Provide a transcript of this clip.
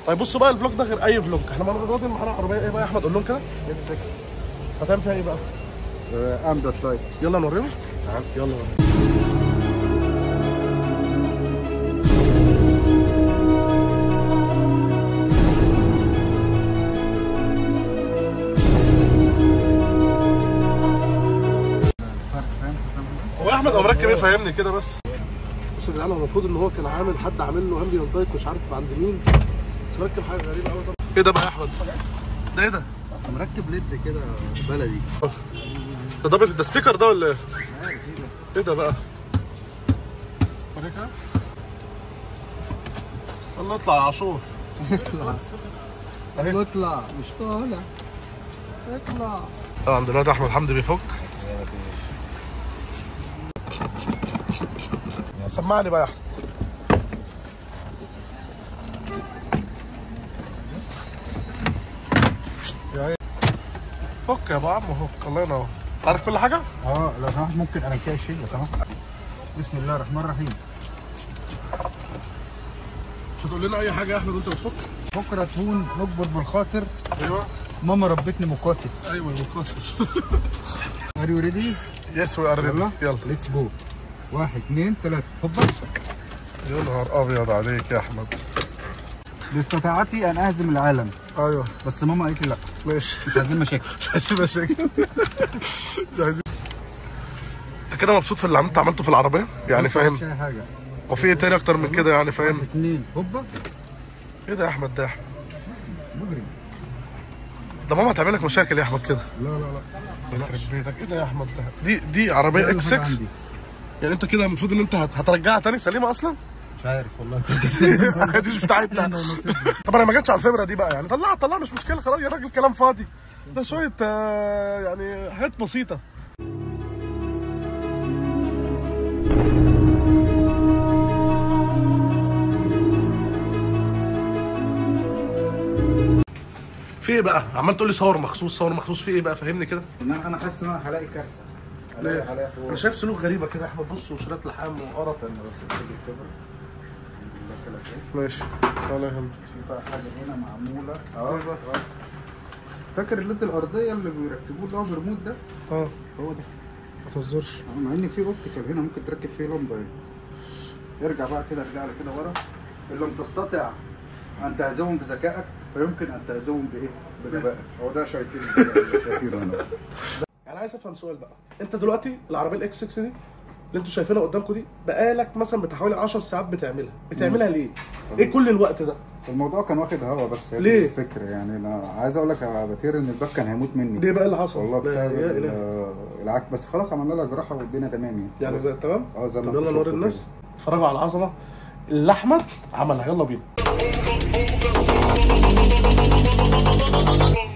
طيب بصوا بقى الفلوج ده غير اي فلوج احنا معانا دلوقتي معانا عربيه ايه بقى يا احمد قول لهم كده اكس اكس هتعمل فيها ايه بقى ام دوت لايت يلا نوريهم يلا نوريهم فرق فاهم هو يا احمد هو مركب ايه فهمني كده بس بص يا جدعان هو المفروض ان هو كان عامل حد عامل له امبيانت لايت مش عارف عند مين بس مركب حاجه غريبه قوي طبعا ايه ده بقى يا احمد ده ايه ده مركب ليد كده بلدي ده دبل ده ستيكر ده ولا ايه عارف ايه ده ايه ده بقى وريكها الله اطلع يا عاشور اطلع اهي اطلع مش طالع اطلع طبعا دلوقتي احمد حمدي بيفك سمعني بقى يا احمد يا عيني. فك يا ابو عم فك الله ينور عارف كل حاجه؟ اه لو سمحت ممكن انا كده شيء لو سمحت بسم الله الرحمن الرحيم مش هتقول لنا اي حاجه يا احمد وانت بتفك؟ بكره تهون نكبر بالخاطر ايوه ماما ربتني مقاتل ايوه المكوسس ار يو ريدي يس وي ار يلا يلا ليتس جو واحد اثنين ثلاثة هوبا يا نهار ابيض عليك يا احمد باستطاعتي ان اهزم العالم ايوه بس ماما قالت لي لا ماشي مش عايزين مشاكل مش عايزين مشاكل مش عايزين انت كده مبسوط في اللي انت عملته في العربيه يعني فاهم مش اي حاجه وفي ايه تاني اكتر من كده يعني فاهم واحد اثنين هوبا ايه ده يا احمد ده يا أحمد؟ مجرم ده ماما هتعمل لك مشاكل يا احمد كده لا لا لا يخرب بيتك ايه ده يا احمد ده دي دي عربيه أقل اكس حاجة 6 عندي. يعني انت كده المفروض ان انت هت- هترجعها تاني سليمه اصلا مش عارف والله دي مش بتاعتنا طب انا ما جاتش على الفبره دي بقى يعني طلعها طلعها مش مشكله خلاص يا راجل كلام فاضي ده شويه آه، يعني حاجات بسيطه في ايه بقى عمال تقول لي صور مخصوص صور مخصوص في ايه بقى فهمني كده انا انا حاسس ان انا هلاقي كارثه هلاقي هلاقي انا حوار شايف سلوك غريبه كده يا احمد بص وشرات لحام وقرف استنى بس تيجي الكاميرا الحمد لله كده كده. ماشي ولا يهمك في بقى حاجه هنا معموله إيه بقى؟ اه فاكر الليد الارضيه اللي بيركبوه اللي هو برموت ده اه هو ده ما تهزرش آه، مع ان في اوبتيكال هنا ممكن تركب فيه لمبه اهي ارجع بقى كده ارجع لي كده ورا ان لم تستطع ان تهزمهم بذكائك فيمكن ان تهزمهم بايه؟ بغبائك هو ده شايفين شايفينه هنا يعني عايز افهم سؤال بقى انت دلوقتي العربيه الاكس 6 دي اللي انتوا شايفينها قدامكم دي بقالك مثلا بتاع حوالي 10 ساعات بتعملها بتعملها ليه ايه كل الوقت ده الموضوع كان واخد هوا بس هي دي ليه؟ الفكره يعني انا عايز اقول لك يا بتير ان الباب كان هيموت مني ليه بقى اللي حصل والله لا، بسبب يا ال- إله. العك بس خلاص عملنا لها جراحه والدنيا تمام يعني يعني زي تمام اه زي ما طب انت يلا نوري شفت الناس كده. اتفرجوا على العظمه اللي احمد عملها يلا بينا